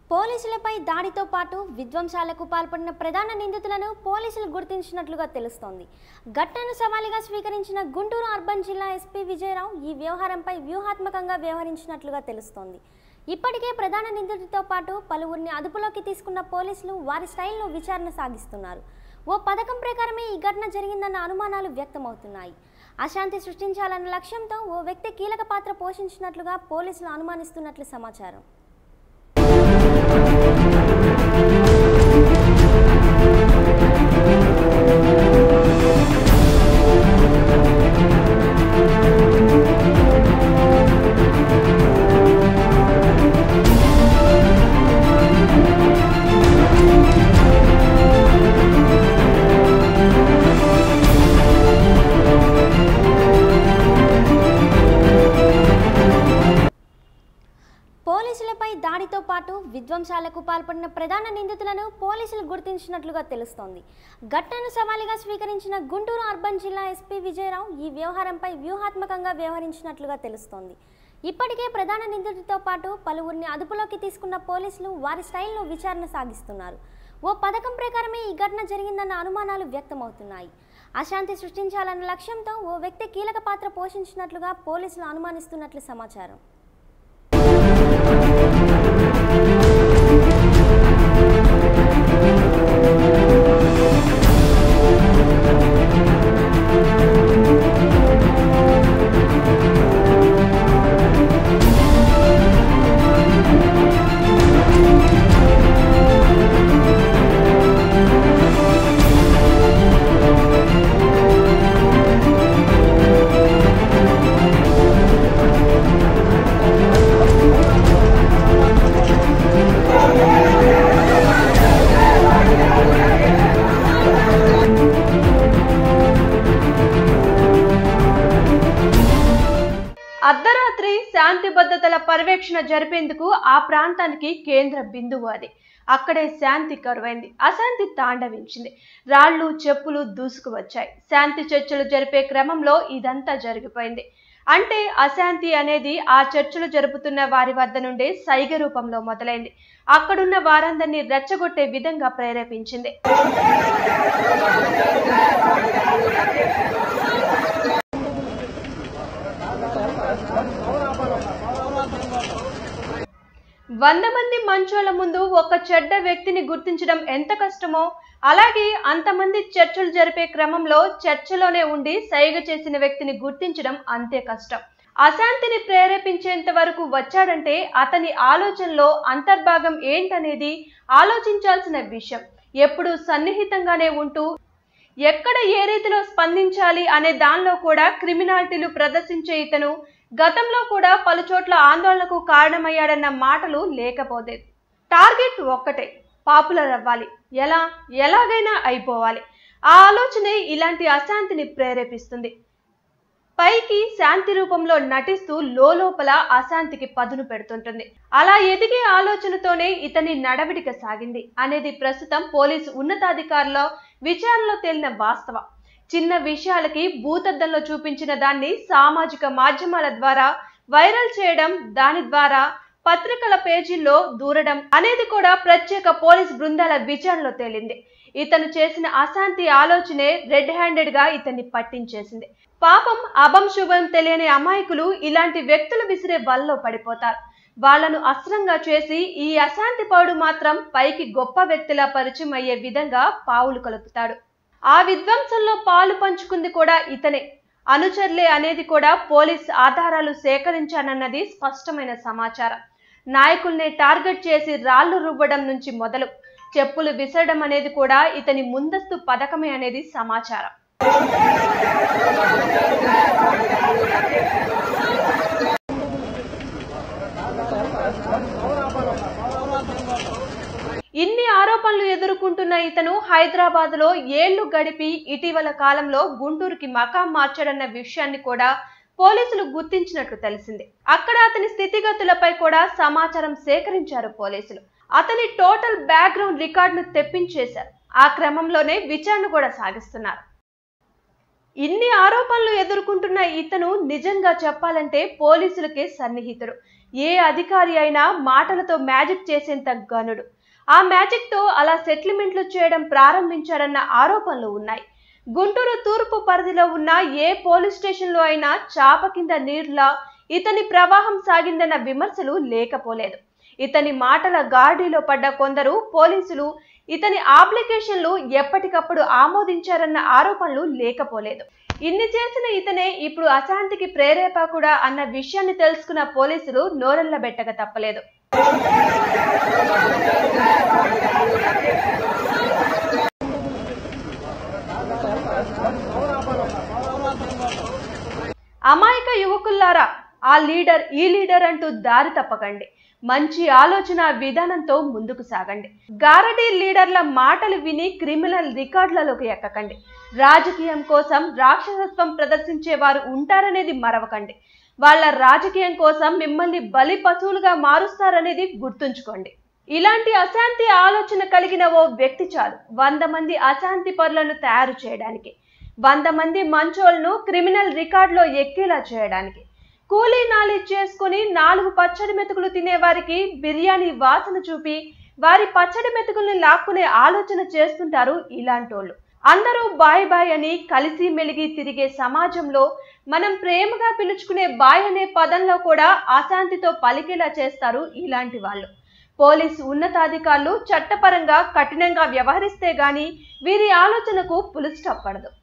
పోలీసులపై దాడితో పాటు విధ్వంసాలకు పాల్పడిన ప్రధాన నిందితులను పోలీసులు గుర్తించినట్లుగా తెలుస్తోంది ఘటనను సవాలుగా స్వీకరించిన గుంటూరు అర్బన్ జిల్లా ఎస్పీ విజయరావు ఈ వ్యవహారంపై వ్యూహాత్మకంగా వ్యవహరించినట్లుగా తెలుస్తోంది ఇప్పటికే ప్రధాన నిందితుడితో పాటు పలువురిని అదుపులోకి తీసుకున్న పోలీసులు వారి స్టైల్లో విచారణ సాగిస్తున్నారు ఓ పథకం ప్రకారమే ఈ ఘటన జరిగిందన్న అనుమానాలు వ్యక్తమవుతున్నాయి అశాంతి సృష్టించాలన్న లక్ష్యంతో ఓ వ్యక్తి కీలక పాత్ర పోషించినట్లుగా పోలీసులు అనుమానిస్తున్నట్లు సమాచారం పోలీసులపై దాడితో పాటు విధ్వంసాలకు పాల్పడిన ప్రధాన నిందితులను పోలీసులు గుర్తించినట్లుగా తెలుస్తోంది ఘటనను సవాలుగా స్వీకరించిన గుంటూరు అర్బన్ జిల్లా ఎస్పీ విజయరావు ఈ వ్యవహారంపై వ్యూహాత్మకంగా వ్యవహరించినట్లుగా తెలుస్తోంది ఇప్పటికే ప్రధాన నిందితుడితో పాటు పలువురిని అదుపులోకి తీసుకున్న పోలీసులు వారి స్టైల్లో విచారణ సాగిస్తున్నారు ఓ పథకం ప్రకారమే ఈ ఘటన జరిగిందన్న అనుమానాలు వ్యక్తమవుతున్నాయి అశాంతి సృష్టించాలన్న లక్ష్యంతో ఓ వ్యక్తి కీలక పాత్ర పోషించినట్లుగా పోలీసులు అనుమానిస్తున్నట్లు సమాచారం అర్ధరాత్రి శాంతి భద్రతల పర్యవేక్షణ జరిపేందుకు ఆ ప్రాంతానికి కేంద్ర బిందువు అది అక్కడే శాంతి కరువైంది అశాంతి తాండవించింది రాళ్లు చెప్పులు దూసుకు వచ్చాయి శాంతి చర్చలు జరిపే క్రమంలో ఇదంతా జరిగిపోయింది అంటే అశాంతి అనేది ఆ చర్చలు జరుపుతున్న వారి వద్ద నుండే సైగ రూపంలో మొదలైంది అక్కడున్న వారందరినీ రెచ్చగొట్టే విధంగా ప్రేరేపించింది వంద మంది మంచోళ్ళ ముందు ఒక చెడ్డ వ్యక్తిని గుర్తించడం ఎంత కష్టమో అలాగే అంతమంది చర్చలు జరిపే క్రమంలో చర్చలోనే ఉండి సైగ చేసిన వ్యక్తిని గుర్తించడం అంతే కష్టం అశాంతిని ప్రేరేపించేంత వరకు వచ్చాడంటే అతని ఆలోచనలో అంతర్భాగం ఏంటనేది ఆలోచించాల్సిన విషయం ఎప్పుడు సన్నిహితంగానే ఉంటూ ఎక్కడ ఏ రీతిలో స్పందించాలి అనే దానిలో కూడా క్రిమినాలిటీలు ప్రదర్శించే ఇతను గతంలో కూడా పలు చోట్ల ఆందోళనకు కారణమయ్యాడన్న మాటలు లేకపోతే టార్గెట్ ఒక్కటే పాపులర్ అవ్వాలి ఎలా ఎలాగైనా అయిపోవాలి ఆ ఆలోచనే ఇలాంటి అశాంతిని ప్రేరేపిస్తుంది పైకి శాంతి రూపంలో నటిస్తూ లోపల అశాంతికి పదును పెడుతుంటుంది అలా ఎదిగే ఆలోచనతోనే ఇతని నడవడిక సాగింది అనేది ప్రస్తుతం పోలీసు ఉన్నతాధికారుల విచారణలో తేలిన వాస్తవం చిన్న విషయాలకి భూతద్దంలో చూపించిన దాన్ని సామాజిక మాధ్యమాల ద్వారా వైరల్ చేయడం దాని ద్వారా పత్రికల పేజీల్లో దూరడం అనేది కూడా ప్రత్యేక పోలీస్ బృందాల విచారణలో తేలింది ఇతను చేసిన అశాంతి ఆలోచనే రెడ్ హ్యాండెడ్ గా ఇతన్ని పట్టించేసింది పాపం అభం శుభం తెలియని అమాయకులు ఇలాంటి వ్యక్తులు విసిరే వలలో పడిపోతారు వాళ్లను అస్త్రంగా చేసి ఈ అశాంతి పౌడు మాత్రం పైకి గొప్ప వ్యక్తిలా పరిచయం అయ్యే విధంగా పావులు కలుపుతాడు ఆ విధ్వంసంలో పాలు పంచుకుంది కూడా ఇతనే అనుచరులే అనేది కూడా పోలీస్ ఆధారాలు సేకరించానన్నది స్పష్టమైన సమాచారం నాయకుల్ని టార్గెట్ చేసి రాళ్లు రువ్వడం నుంచి మొదలు చెప్పులు విసరడం అనేది కూడా ఇతని ముందస్తు పథకమే అనేది సమాచారం ఇన్ని ఆరోపణలు ఎదుర్కొంటున్న ఇతను హైదరాబాద్ లో ఏళ్లు గడిపి ఇటీవల కాలంలో గుంటూరుకి మకాం మార్చాడన్న విషయాన్ని కూడా పోలీసులు గుర్తించినట్లు తెలిసింది అక్కడ అతని స్థితిగతులపై కూడా సమాచారం సేకరించారు పోలీసులు అతని టోటల్ బ్యాక్గ్రౌండ్ రికార్డును తెప్పించేశారు ఆ క్రమంలోనే విచారణ కూడా సాగిస్తున్నారు ఇన్ని ఆరోపణలు ఎదుర్కొంటున్న ఇతను నిజంగా చెప్పాలంటే పోలీసులకే సన్నిహితుడు ఏ అధికారి అయినా మాటలతో మ్యాజిక్ చేసేంత గనుడు ఆ మ్యాజిక్ తో అలా సెటిల్మెంట్లు చేయడం ప్రారంభించారన్న ఆరోపణలు ఉన్నాయి గుంటూరు తూర్పు పరిధిలో ఉన్న ఏ పోలీస్ స్టేషన్లో అయినా చాప కింద నీరులా ఇతని ప్రవాహం సాగిందన్న విమర్శలు లేకపోలేదు ఇతని మాటల గార్డీలో పడ్డ కొందరు పోలీసులు ఇతని అప్లికేషన్లు ఎప్పటికప్పుడు ఆమోదించారన్న ఆరోపణలు లేకపోలేదు ఇన్ని చేసిన ఇతనే ఇప్పుడు అశాంతికి ప్రేరేపకుడా అన్న విషయాన్ని తెలుసుకున్న పోలీసులు నోరెళ్లబెట్టక తప్పలేదు అమాయక యువకుల్లారా ఆ లీడర్ ఈ లీడర్ అంటూ దారి తప్పకండి మంచి ఆలోచన విధానంతో ముందుకు సాగండి గారడీ లీడర్ల మాటలు విని క్రిమినల్ రికార్డులలోకి ఎక్కకండి రాజకీయం కోసం రాక్షసత్వం ప్రదర్శించే వారు ఉంటారనేది మరవకండి వాళ్ళ రాజకీయం కోసం మిమ్మల్ని బలి పశువులుగా మారుస్తారనేది గుర్తుంచుకోండి ఇలాంటి అశాంతి ఆలోచన కలిగిన ఓ వ్యక్తి చాలు వంద మంది అశాంతి పరులను తయారు చేయడానికి వంద మంది మంచోళ్లను క్రిమినల్ రికార్డులో ఎక్కేలా చేయడానికి కూలీ నాలి చేసుకుని నాలుగు పచ్చడి మెతుకులు తినే వారికి బిర్యానీ వాసన చూపి వారి పచ్చడి మెతుకుల్ని లాక్కునే ఆలోచన చేస్తుంటారు ఇలాంటోళ్ళు అందరూ బాయ్ బాయ్ అని కలిసి మెలిగి తిరిగే సమాజంలో మనం ప్రేమగా పిలుచుకునే బాయ్ అనే పదంలో కూడా అశాంతితో పలికేలా చేస్తారు ఇలాంటి వాళ్ళు పోలీసు ఉన్నతాధికారులు చట్టపరంగా కఠినంగా వ్యవహరిస్తే గాని వీరి ఆలోచనకు పులుస్టాప్ పడదు